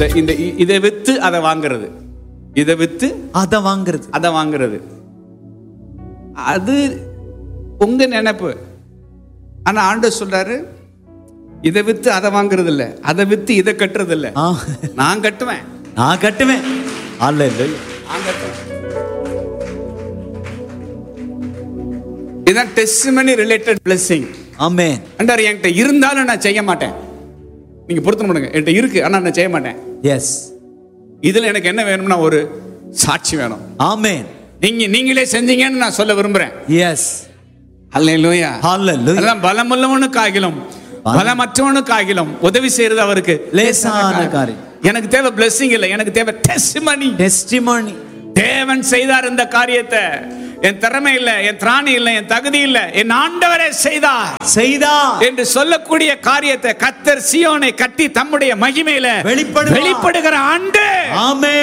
இந்த இந்த இ- இதை வித்து அதை வாங்குறது இதை வித்து அத வாங்குறது அதை வாங்குறது அது உங்க நினைப்பு ஆனா ஆண்டவர் சொல்றாரு இதை வித்து அதை வாங்குறது இல்ல அதை வித்து இதை கட்டுறது இல்ல ஆ, நான் கட்டுவேன் நான் கட்டுவேன் அல்ல நான் கட்டுவேன் இதான் டெஸ்டிமனி ரிலேட்டட் பிளெஸிங் ஆமென் அண்டார் என்கிட்ட இருந்தாலும் நான் செய்ய மாட்டேன் நீங்க பொருத்தம் பண்ணுங்க என்கிட்ட இருக்கு ஆனா நான் செய்ய மாட்டேன் எஸ் இதுல எனக்கு என்ன வேணும்னா ஒரு சாட்சி வேணும் ஆமென் நீங்க நீங்களே செஞ்சீங்கன்னு நான் சொல்ல விரும்புறேன் எஸ் அல்லேலூயா ஹalleluya அதான் பலமுள்ளவனுக்காகிலும் பலமற்றவனுக்காகிலும் உதவி செய்யறது அவருக்கு லேசான காரியம். எனக்கு தேவை பிளெஸிங் இல்லை எனக்கு தேவை டெஸ்டிமனி டெஸ்டிமோனி தேவன் செய்தார் இந்த காரியத்தை என் திறமை இல்ல என் திராணி இல்ல என் தகுதி இல்ல என் ஆண்டவரே செய்தார் செய்தா என்று சொல்லக்கூடிய காரியத்தை கத்தர் சியோனை கட்டி தம்முடைய மகிமையில வெளிப்படுவார். வெளிப்படுகிற ஆண்டு ஆமென்